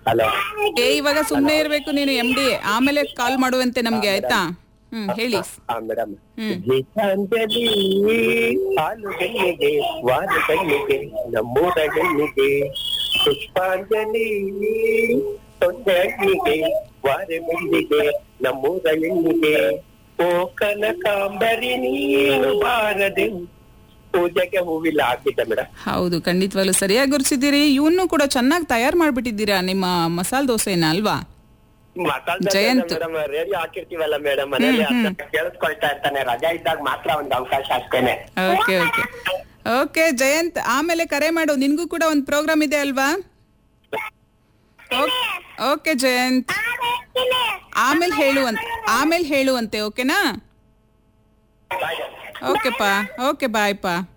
Hello ಏ ಇವಾಗ ಸುಮ್ನೆ ಇರ್ಬೇಕು ನೀನು ಎಂ ಡಿ ಆಮೇಲೆ ಕಾಲ್ ಮಾಡುವಂತೆ ನಮ್ಗೆ ಆಯ್ತಾ ಹ್ಮ್ ಹೇಳಿ ಹಾ ಮೇಡಮ್ ಹ್ಮ್. ಗೀತಾಂಜಲಿ ಹಾಲು ಹೆಣ್ಣಿಗೆ ವಾರ ಕಣ್ಣಿಗೆ ನಮ್ಮೂರ ಹೆಣ್ಣಿಗೆ ಪುಷ್ಪಾಂಜಲಿ ಸೊಂದೆ ಹಣ್ಣಿಗೆ ವಾರ ಮೆಣ್ಣಿಗೆ ನಮ್ಮೂರ ಹೆಣ್ಣಿಗೆ ಓ ಕನಕಾಂಬರಿ ನೀನು ಬಾರದೆ ಪೂಜೆಗೆ ಹೂವಿಲ್ಲ ಹಾಕಿದ್ದೆ ಮೇಡಮ್ ಹೌದು ಖಂಡಿತವಾಗ್ಲು ಸರಿಯಾಗಿ ಗುರ್ಸಿದ್ದೀರಿ ಇವನು ಕೂಡ ಚೆನ್ನಾಗಿ ತಯಾರು ಮಾಡ್ಬಿಟ್ಟಿದ್ದೀರಾ ನಿಮ್ಮ ಮಸಾಲೆ ದೋಸೆನ ಅಲ್ವಾ ಜಯಂತ್. ಮೇಡಮ್ ರೇಡಿಯೋ ಹಾಕಿರ್ತೀವಲ್ಲ ಮೇಡಮ್ ಮನೇಲಿ ಅದನ್ನ ಕೇಳಿಸ್ಕೊಳ್ತಾ ಇರ್ತಾನೆ ರಜಾ ಇದ್ದಾಗ ಮಾತ್ರ ಒಂದು ಅವಕಾಶ ಅಷ್ಟೇನೆ ಓಕೆ ಓಕೆ ಓಕೆ ಜಯಂತ್ ಆಮೇಲೆ ಕರೆ ಮಾಡು ನಿನ್ಗೂ ಕೂಡ ಒಂದು ಪ್ರೋಗ್ರಾಮ್ ಇದೆ ಅಲ್ವಾ ಓಕೆ ಜಯಂತ್ ಆಮೇಲೆ ಹೇಳುವಂತೆ ಆಮೇಲೆ ಹೇಳುವಂತೆ ಓಕೆನಾ ಓಕೆಪಾ ಓಕೆ ಬಾಯ್ ಪಾ